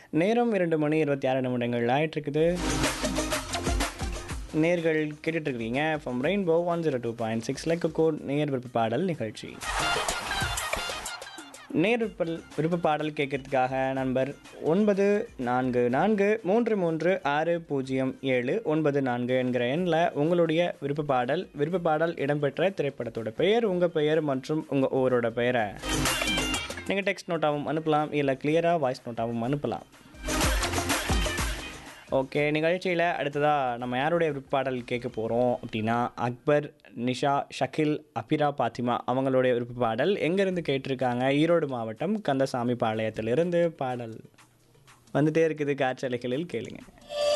நேரம் இரண்டு மணி இருபத்தி ஆறு நிமிடங்கள் ஆயிட்டிருக்குது நேர்கள் கேட்டுட்ருக்கீங்க from rainbow one zero two point six லைக் கோட் நேர் விருப்ப பாடல் நிகழ்ச்சி நேர் விருப்ப விருப்ப பாடல் கேட்கறதுக்காக நண்பர் ஒன்பது நான்கு நான்கு மூன்று மூன்று ஆறு பூஜ்ஜியம் ஏழு ஒன்பது நான்கு என்கிற எண்ணில் உங்களுடைய விருப்ப பாடல் விருப்ப பாடல் இடம்பெற்ற திரைப்படத்தோட பெயர் உங்கள் பெயர் மற்றும் உங்கள் ஊரோட பெயரை நீங்கள் டெக்ஸ்ட் நோட்டாகவும் அனுப்பலாம் இல்லை கிளியராக வாய்ஸ் நோட்டாகவும் அனுப்பலாம் ஓகே நிகழ்ச்சியில் அடுத்ததாக நம்ம யாருடைய விருப்ப பாடல் கேட்க போகிறோம் அப்படின்னா அக்பர் நிஷா ஷகில் அபிரா பாத்திமா அவங்களுடைய விருப்ப பாடல் எங்கேருந்து கேட்டிருக்காங்க ஈரோடு மாவட்டம் கந்தசாமி பாளையத்திலிருந்து பாடல் வந்துட்டே இருக்குது காற்றலைகளில் கேளுங்க